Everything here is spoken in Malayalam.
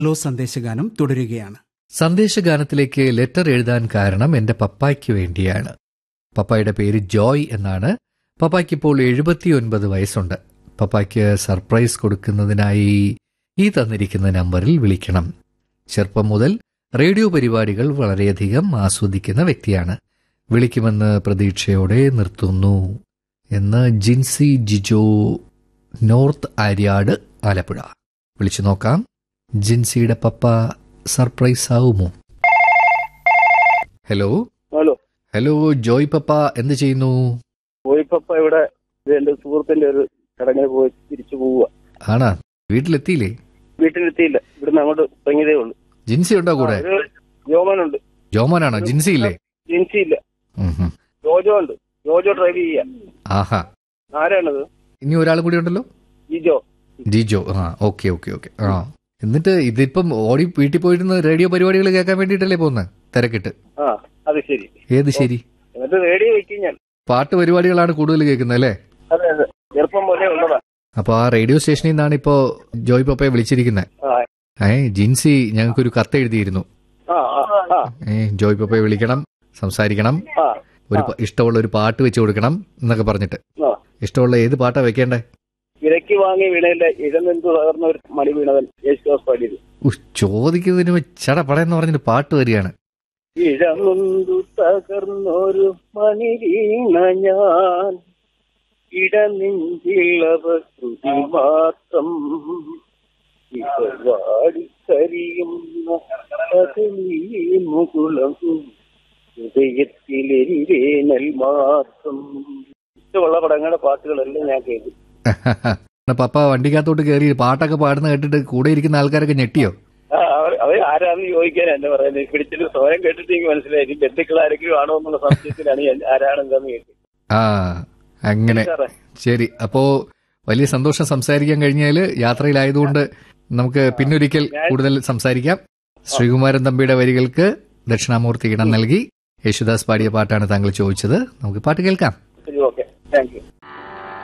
ലോ സന്ദേശഗാനം തുടരുകയാണ് സന്ദേശഗാനത്തിലേക്ക് ലെറ്റർ എഴുതാൻ കാരണം എന്റെ പപ്പായ്ക്ക് വേണ്ടിയാണ് പപ്പായുടെ പേര് ജോയ് എന്നാണ് പപ്പായ്ക്ക് ഇപ്പോൾ എഴുപത്തിയൊൻപത് വയസ്സുണ്ട് പപ്പായ്ക്ക് സർപ്രൈസ് കൊടുക്കുന്നതിനായി ഈ തന്നിരിക്കുന്ന നമ്പറിൽ വിളിക്കണം ചെറുപ്പം മുതൽ റേഡിയോ പരിപാടികൾ വളരെയധികം ആസ്വദിക്കുന്ന വ്യക്തിയാണ് വിളിക്കുമെന്ന് പ്രതീക്ഷയോടെ നിർത്തുന്നു എന്ന് ജിൻസി ജിജോ നോർത്ത് ആര്യാട് ആലപ്പുഴ വിളിച്ചു നോക്കാം ജിൻസിയുടെ പപ്പ സർപ്രൈസ് ആവുമോ ഹലോ ഹലോ ഹലോ ജോയ് പപ്പ എന്ത് ചെയ്യുന്നു പോയിപ്പപ്പ ഇവിടെ ഇത് എന്റെ സുഹൃത്തിന്റെ ഒരു ചടങ്ങിന് പോയി തിരിച്ചു പോവുക ആണാ വീട്ടിലെത്തിയില്ലേ വീട്ടിലെത്തിയില്ല ഇവിടുന്ന് അങ്ങോട്ട് തുടങ്ങിയതേ ഉള്ളൂ ജിൻസി ഉണ്ടോ കൂടെ ഒരു ജോമനുണ്ട് ജോമോനാണോ ജിൻസി ഇല്ലേ ജിൻസി ഇല്ല ഉം ഹും. ജോജോ ഉണ്ട് ജോജോ ഡ്രൈവ് ചെയ്യാ ആഹാ ആരാണത് ഇനി ഒരാൾ കൂടി ഉണ്ടല്ലോ ജിജോ ജിജോ ആ ഓക്കെ ഓക്കെ ഓക്കെ ആ എന്നിട്ട് ഇതിപ്പം ഓടി വീട്ടിൽ പോയിരുന്ന റേഡിയോ പരിപാടികൾ കേൾക്കാൻ വേണ്ടിയിട്ടല്ലേ പോകുന്നത് തിരക്കിട്ട് ആ അത് ശരി ഏത് ശരി എന്നിട്ട് റേഡിയോ വെക്കും ഞാൻ പാട്ട് പരിപാടികളാണ് കൂടുതൽ കേൾക്കുന്നത് അല്ലേ അതെ അതെ ചെറുപ്പം പോലെ ഉള്ളതാ അപ്പൊ ആ റേഡിയോ സ്റ്റേഷനിൽ നിന്നാണ് ഇപ്പോ ജോയ് പപ്പയെ വിളിച്ചിരിക്കുന്നത് ആ ഏ ജിൻസി ഞങ്ങൾക്കൊരു കത്ത് എഴുതിയിരുന്നു ആ ആ ആ ഏ ജോയ് പപ്പയെ വിളിക്കണം സംസാരിക്കണം ആ ഒരു പ- ഇഷ്ടമുള്ള ഒരു പാട്ട് വെച്ച് കൊടുക്കണം എന്നൊക്കെ പറഞ്ഞിട്ട് ആ ഇഷ്ടമുള്ള ഏത് പാട്ടാ വെക്കേണ്ടേ വിലക്ക് വാങ്ങി വീണയിലെ ഇഴനെന്തു തകർന്ന ഒരു മണി വീണവൻ യേശുദാസ് പാടിയത് ഉഹ്, ചോദിക്കുന്നതിന് ചട പടയെന്ന് പറഞ്ഞിട്ട് പാട്ട് വരികയാണ് ഇഴമുന്തു തകർന്നൊരു മണി വീണ ഞാൻ ഇടനെഞ്ചിളവ ശ്രുതി മാത്രം വാടിക്കരിയുന്ന പകലീ മുകുളം ഹൃദയത്തിലെരിവേനൽ മാത്രം ഇഷ്ടമുള്ള പടങ്ങളുടെ പാട്ടുകളെല്ലാം ഞാൻ കേൾക്കും പപ്പ വണ്ടിക്കകത്തോട്ട് കയറി പാട്ടൊക്കെ പാടുന്ന കേട്ടിട്ട് കൂടെ ഇരിക്കുന്ന ആൾക്കാരൊക്കെ ഞെട്ടിയോ ആ, അവർ അവർ ആരാന്ന് ചോദിക്കാൻ എന്നെ പറയുന്നത് പിടിച്ചിട്ട് സ്വയം കേട്ടിട്ട് എനിക്ക് മനസ്സിലായി ഇനി ബന്ധുക്കൾ ആരെങ്കിലും ആണോ എന്നുള്ള സംശയത്തിലാണ് ഞാൻ ആരാണെന്താന്ന് കേട്ടത് ആ അങ്ങനെ സാറേ ശരി അപ്പോ വലിയ സന്തോഷം സംസാരിക്കാൻ കഴിഞ്ഞാല് യാത്രയിലായതുകൊണ്ട് നമുക്ക് പിന്നൊരിക്കൽ കൂടുതൽ സംസാരിക്കാം ശ്രീകുമാരൻ തമ്പിയുടെ വരികൾക്ക് ദക്ഷിണാമൂർത്തി ഇടം നൽകി യേശുദാസ് പാടിയ പാട്ടാണ് താങ്കൾ ചോദിച്ചത് നമുക്ക് പാട്ട് കേൾക്കാം ശരി ഓക്കെ താങ്ക് യു